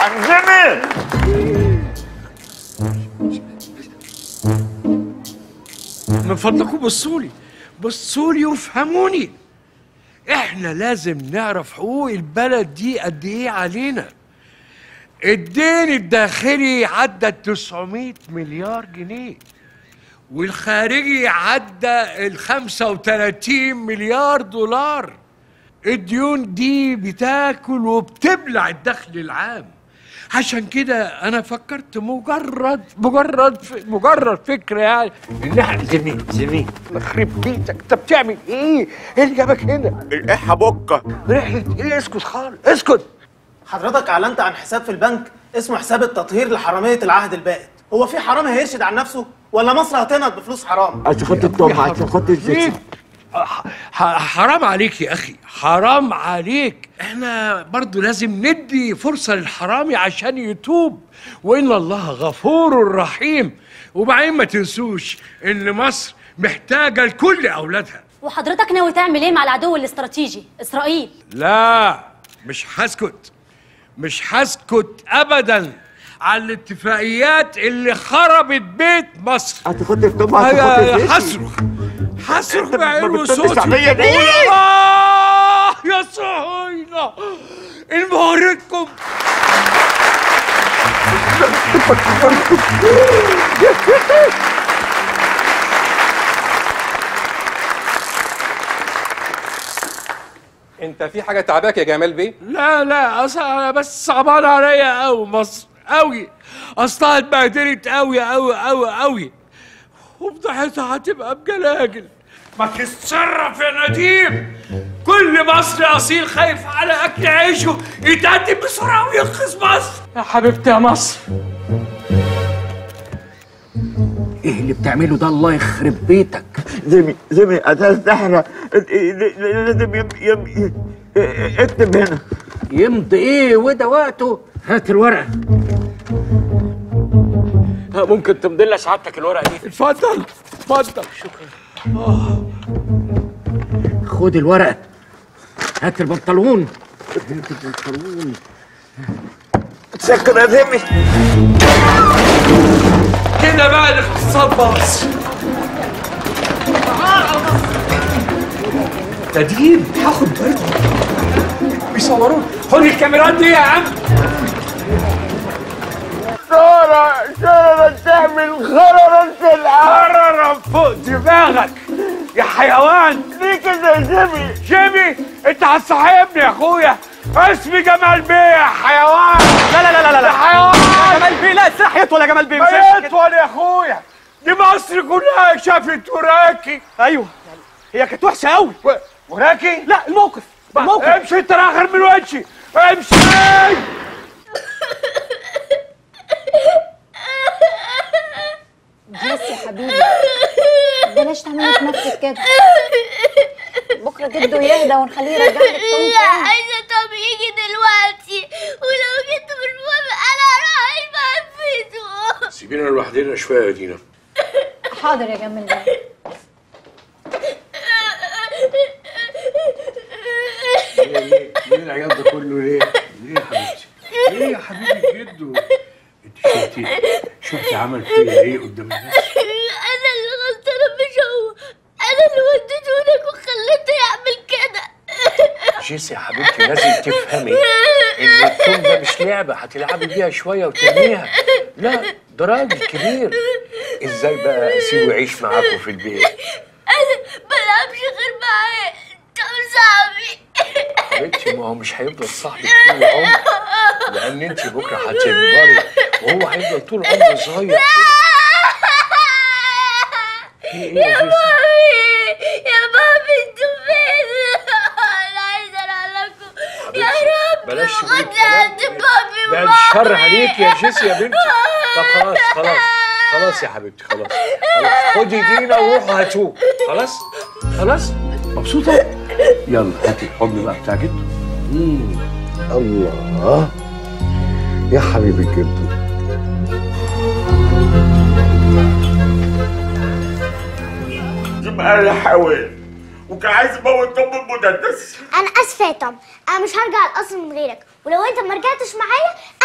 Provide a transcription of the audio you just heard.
عم جيمي من فضلكم بصوا لي بصوا لي وافهموني احنا لازم نعرف حقوق البلد دي قد ايه علينا الدين الداخلي عدى 900 مليار جنيه والخارجي عدى ال 35 مليار دولار الديون دي بتاكل وبتبلع الدخل العام عشان كده انا فكرت مجرد مجرد مجرد فكره يعني ان احنا زميل زميل يخرب بيتك انت بتعمل ايه؟ ايه اللي جابك هنا؟ ايه حبوكة رحله ايه اسكت خالص اسكت حضرتك اعلنت عن حساب في البنك اسمه حساب التطهير لحراميه العهد البائد هو في حرامي هيرشد عن نفسه ولا مصر هتنهض بفلوس حرام عشان خد التوم عشان خد الزيت ح- ح- حرام عليك يا اخي حرام عليك احنا برضو لازم ندي فرصة للحرامي عشان يتوب وان الله غفور رحيم وبعدين ما تنسوش ان مصر محتاجة لكل اولادها وحضرتك ناوي تعمل ايه مع العدو الاستراتيجي اسرائيل لا مش هسكت مش هسكت ابدا على الاتفاقيات اللي خربت بيت مصر عشان خد التوم عشان خد أنا الزيت هصرخ هصرخ أنت ما بعلو بتردش صوتي عليا ليه؟ آه يا صهاينة انبهرتكم انت في حاجه تعباك يا جمال بيه لا لا اصل انا بس صعبان عليا قوي مصر قوي اصلها اتبهدلت قوي قوي قوي قوي وفضحتها هتبقى بجلاجل ما تتصرف يا نديم كل مصري اصيل خايف على اكل عيشه يتقدم بسرعه وينقذ مصر يا حبيبتي يا مصر ايه اللي بتعمله ده الله يخرب بيتك زمي زمي اساس احنا لازم يم يم اكتب هنا يمضي ايه وده وقته هات الورقه ممكن تمضي لنا سعادتك الورقه دي اتفضل اتفضل خد الورقه هات البنطلون هات البنطلون تسكر يا زمي كده بقى الاقتصاد باظ تدريب هاخد بالي بيصورون خد الكاميرات دي يا عم سارة سارة تعمل خررا في العالم قرر فوق دماغك يا حيوان ليه كده يا زمي جيمي انت هتصاحبني يا اخويا اسمي جمال بيه يا حيوان لا لا لا لا يا لا حيوان جمال بيه لا السلاح يطول يا جمال بيه مش ما كده. يطول يا اخويا دي مصر كلها شافت وراكي ايوه هي كانت وحشه قوي و- وراكي لا الموقف الموقف امشي انت اخر من وجهي امشي بس يا حبيبي بلاش تعملي في نفسك كده بكره جده يهدى ونخليه يرجع لك توم لا عايزة توم يجي دلوقتي ولو جيت بالمهم انا هروح المنفذ سيبينا لوحدنا شويه يا دينا حاضر يا جميل بيه. ليه ليه العياط ده كله ليه؟ ليه يا حبيبتي؟ ليه يا حبيبي جدو؟ انت شفتي شفتي عمل فيا ايه قدام الناس؟ انا اللي غلطانة مش هو انا اللي وديته هناك وخليته يعمل كده جيسي يا حبيبتي لازم تفهمي ان التوم ده مش لعبه هتلعبي بيها شويه وترميها لا ده راجل كبير ازاي بقى اسيبه يعيش معاكم في البيت انا بلعبش غير معاه توم صاحبي حبيبتي ما هو مش هيفضل صاحبك طول العمر لان انت بكره هتكبري وهو هيفضل طول عمره صغير كده. في ايه يا يا جيسي؟ مامي يا مامي انتوا فين انا عايزة اروح لكم يا رب بلاش تقولي خدني الكلام عند ده. بابي بعد ومامي الشر عليك يا جيسي يا بنتي طب خلاص خلاص خلاص يا حبيبتي خلاص خلاص خدي دينا وروحوا هاتوه خلاص خلاص مبسوطة؟ يلا هاتي الحضن بقى بتاع جدو الله يا حبيبي جدو تبقى انا حاول وكان عايز يموت ام المدرس انا اسفه يا توم انا مش هرجع القصر من غيرك ولو انت ما رجعتش معايا